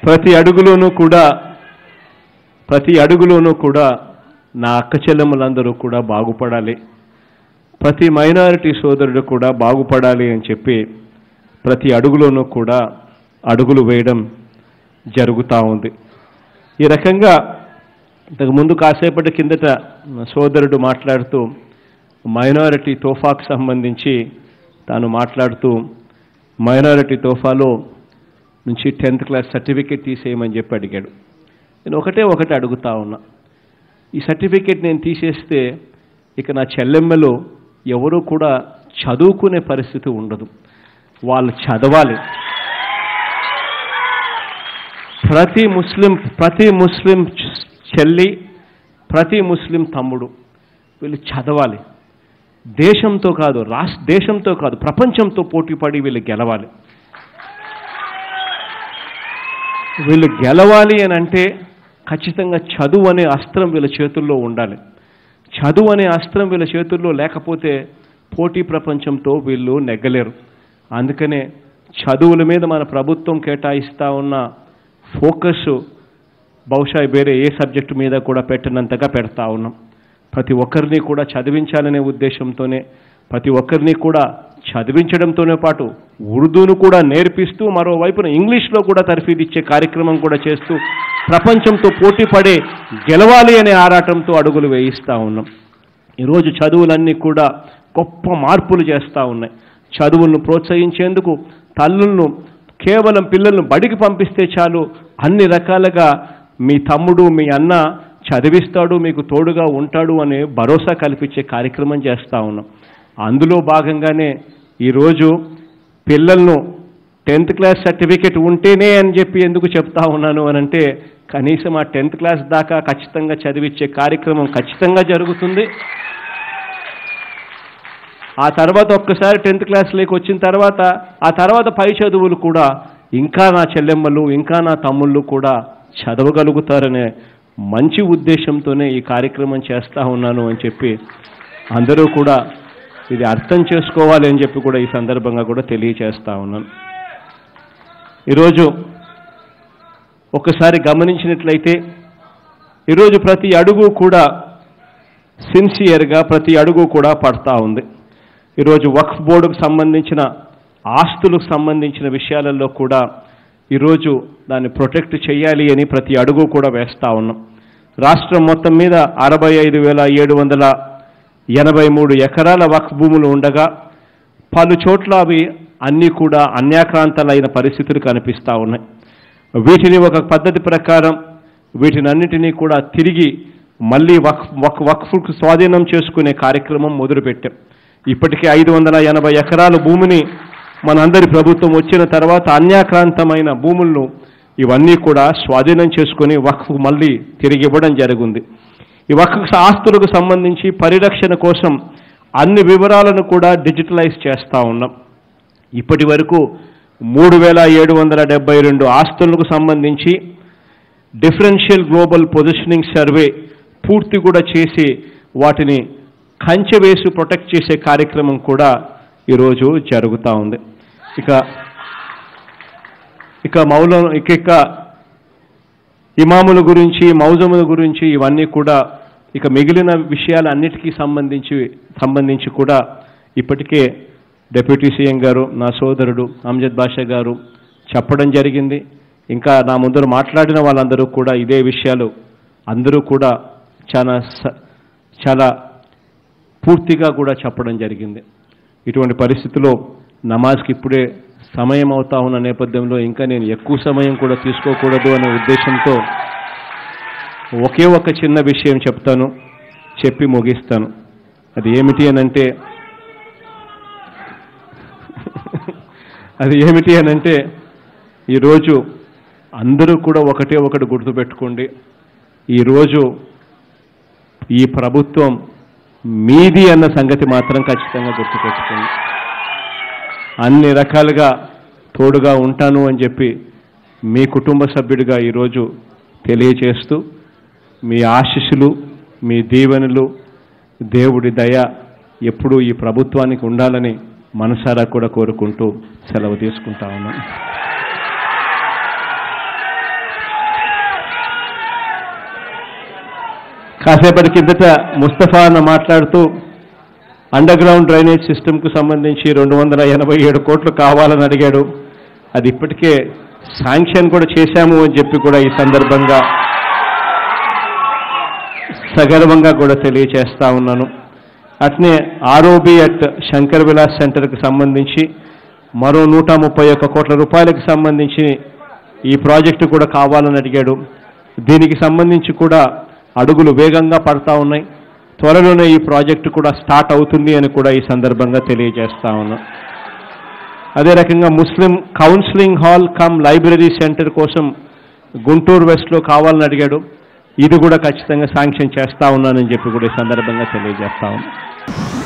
ప్రతి అడుగులోనూ కూడా ప్రతి అడుగులోనూ కూడా నా అక్క చెల్లెమ్మలందరూ కూడా బాగుపడాలి ప్రతి మైనారిటీ సోదరుడు కూడా బాగుపడాలి అని చెప్పి ప్రతి అడుగులోనూ కూడా అడుగులు వేయడం జరుగుతూ ఉంది ఈ రకంగా ఇంతకు ముందు కాసేపటి కిందట సోదరుడు మాట్లాడుతూ మైనారిటీ తోఫాకు సంబంధించి తాను మాట్లాడుతూ మైనారిటీ తోఫాలో నుంచి టెన్త్ క్లాస్ సర్టిఫికేట్ తీసేయమని చెప్పి అడిగాడు నేను ఒకటే ఒకటి అడుగుతా ఉన్నా ఈ సర్టిఫికేట్ నేను తీసేస్తే ఇక నా చెల్లెమ్మలో ఎవరూ కూడా చదువుకునే పరిస్థితి ఉండదు వాళ్ళు చదవాలి ప్రతి ముస్లిం ప్రతి ముస్లిం చెల్లి ప్రతి ముస్లిం తమ్ముడు వీళ్ళు చదవాలి దేశంతో కాదు రాష్ట్ర దేశంతో కాదు ప్రపంచంతో పోటీపడి వీళ్ళు గెలవాలి వీళ్ళు గెలవాలి అని అంటే ఖచ్చితంగా చదువు అనే అస్త్రం వీళ్ళ చేతుల్లో ఉండాలి చదువు అనే అస్త్రం వీళ్ళ చేతుల్లో లేకపోతే పోటీ ప్రపంచంతో వీళ్ళు నెగ్గలేరు అందుకనే చదువుల మీద మన ప్రభుత్వం కేటాయిస్తూ ఉన్న ఫోకస్ బహుశా వేరే ఏ సబ్జెక్టు మీద కూడా పెట్టినంతగా పెడతా ఉన్నాం ప్రతి ఒక్కరిని కూడా చదివించాలనే ఉద్దేశంతోనే ప్రతి ఒక్కరిని కూడా చదివించడంతోనే పాటు ఉర్దూను కూడా నేర్పిస్తూ మరోవైపున ఇంగ్లీష్లో కూడా తర్ఫీదు ఇచ్చే కార్యక్రమం కూడా చేస్తూ ప్రపంచంతో పోటీ పడే గెలవాలి అనే ఆరాటంతో అడుగులు వేయిస్తూ ఉన్నాం ఈరోజు చదువులన్నీ కూడా గొప్ప మార్పులు చేస్తూ ఉన్నాయి చదువులను ప్రోత్సహించేందుకు తల్లులను కేవలం పిల్లలను బడికి పంపిస్తే చాలు అన్ని రకాలుగా మీ తమ్ముడు మీ అన్న చదివిస్తాడు మీకు తోడుగా ఉంటాడు అనే భరోసా కల్పించే కార్యక్రమం చేస్తూ ఉన్నాం అందులో భాగంగానే ఈరోజు పిల్లలను టెన్త్ క్లాస్ సర్టిఫికెట్ ఉంటేనే అని చెప్పి ఎందుకు చెప్తా ఉన్నాను అని అంటే కనీసం ఆ టెన్త్ క్లాస్ దాకా ఖచ్చితంగా చదివించే కార్యక్రమం ఖచ్చితంగా జరుగుతుంది ఆ తర్వాత ఒక్కసారి టెన్త్ క్లాస్లోకి వచ్చిన తర్వాత ఆ తర్వాత పై చదువులు కూడా ఇంకా నా చెల్లెమ్మలు ఇంకా నా తమ్ముళ్ళు కూడా చదవగలుగుతారనే మంచి ఉద్దేశంతోనే ఈ కార్యక్రమం చేస్తా ఉన్నాను అని చెప్పి అందరూ కూడా ఇది అర్థం చేసుకోవాలి అని చెప్పి కూడా ఈ సందర్భంగా కూడా తెలియచేస్తా ఉన్నాను ఈరోజు ఒకసారి గమనించినట్లయితే ఈరోజు ప్రతి అడుగు కూడా సిన్సియర్గా ప్రతి అడుగు కూడా పడతా ఉంది ఈరోజు వక్ఫ్ బోర్డుకు సంబంధించిన ఆస్తులకు సంబంధించిన విషయాలలో కూడా ఈరోజు దాన్ని ప్రొటెక్ట్ చేయాలి అని ప్రతి అడుగు కూడా వేస్తూ ఉన్నాం రాష్ట్రం మొత్తం మీద అరవై ఐదు వేల ఏడు వందల ఎనభై మూడు ఎకరాల వక్ఫ్ భూములు ఉండగా పలు చోట్ల అవి అన్నీ కూడా అన్యాక్రాంతాలైన పరిస్థితులు కనిపిస్తూ ఉన్నాయి వీటిని ఒక పద్ధతి ప్రకారం వీటినన్నిటినీ కూడా తిరిగి మళ్ళీ వక్ఫ్ వక్ వక్ఫ్కు స్వాధీనం చేసుకునే కార్యక్రమం మొదలుపెట్టాం ఇప్పటికే ఐదు వందల ఎనభై ఎకరాల భూమిని మనందరి ప్రభుత్వం వచ్చిన తర్వాత అన్యాక్రాంతమైన భూములను ఇవన్నీ కూడా స్వాధీనం చేసుకుని వక్ఫ్ మళ్ళీ తిరిగి ఇవ్వడం జరిగింది ఈ వక్ఫ్ ఆస్తులకు సంబంధించి పరిరక్షణ కోసం అన్ని వివరాలను కూడా డిజిటలైజ్ చేస్తూ ఉన్నాం ఇప్పటి వరకు మూడు వేల ఏడు వందల డెబ్బై రెండు ఆస్తులకు సంబంధించి డిఫరెన్షియల్ గ్లోబల్ పొజిషనింగ్ సర్వే పూర్తి కూడా చేసి వాటిని కంచె వేసి ప్రొటెక్ట్ చేసే కార్యక్రమం కూడా ఈరోజు జరుగుతూ ఉంది ఇక ఇక మౌల ఇక ఇక ఇమాముల గురించి మౌజముల గురించి ఇవన్నీ కూడా ఇక మిగిలిన విషయాలన్నిటికీ సంబంధించి సంబంధించి కూడా ఇప్పటికే డిప్యూటీ సీఎం గారు నా సోదరుడు అమ్జద్ బాషా గారు చెప్పడం జరిగింది ఇంకా నా ముందర మాట్లాడిన వాళ్ళందరూ కూడా ఇదే విషయాలు అందరూ కూడా చాలా స- చాలా పూర్తిగా కూడా చెప్పడం జరిగింది ఇటువంటి పరిస్థితిలో నమాజ్కి ఇప్పుడే సమయం అవుతా ఉన్న నేపథ్యంలో ఇంకా నేను ఎక్కువ సమయం కూడా తీసుకోకూడదు అనే ఉద్దేశంతో ఒకే ఒక చిన్న విషయం చెప్తాను చెప్పి ముగిస్తాను అది ఏమిటి అని అంటే అది ఏమిటి అని అంటే ఈరోజు అందరూ కూడా ఒకటే ఒకటి గుర్తుపెట్టుకోండి ఈరోజు ఈ ప్రభుత్వం మీది అన్న సంగతి మాత్రం ఖచ్చితంగా గుర్తుపెట్టుకోండి అన్ని రకాలుగా తోడుగా ఉంటాను అని చెప్పి మీ కుటుంబ సభ్యుడిగా ఈరోజు తెలియచేస్తూ మీ ఆశీస్సులు మీ దీవెనలు దేవుడి దయ ఎప్పుడూ ఈ ప్రభుత్వానికి ఉండాలని మనసారా కూడా కోరుకుంటూ సెలవు తీసుకుంటా ఉన్నాను కాసేపటి కిందట ముస్తఫా అన్న మాట్లాడుతూ అండర్ గ్రౌండ్ డ్రైనేజ్ సిస్టమ్కు సంబంధించి రెండు వందల ఎనభై ఏడు కోట్లు కావాలని అడిగాడు అది ఇప్పటికే శాంక్షన్ కూడా చేశాము అని చెప్పి కూడా ఈ సందర్భంగా సగర్వంగా కూడా తెలియచేస్తా ఉన్నాను అట్నే ఆర్ఓబి అట్ శంకర్ విలాస్ సెంటర్కి సంబంధించి మరో నూట ముప్పై ఒక్క కోట్ల రూపాయలకు సంబంధించి ఈ ప్రాజెక్టు కూడా కావాలని అడిగాడు దీనికి సంబంధించి కూడా అడుగులు వేగంగా పడతా ఉన్నాయి త్వరలోనే ఈ ప్రాజెక్టు కూడా స్టార్ట్ అవుతుంది అని కూడా ఈ సందర్భంగా తెలియజేస్తా ఉన్నా అదే రకంగా Muslim counselling hall cum library centre కోసం గుంటూరు వెస్ట్లో కావాలని అడిగాడు ఇది కూడా ఖచ్చితంగా శాంక్షన్ చేస్తా ఉన్నానని చెప్పి కూడా ఈ సందర్భంగా తెలియజేస్తా ఉన్నాను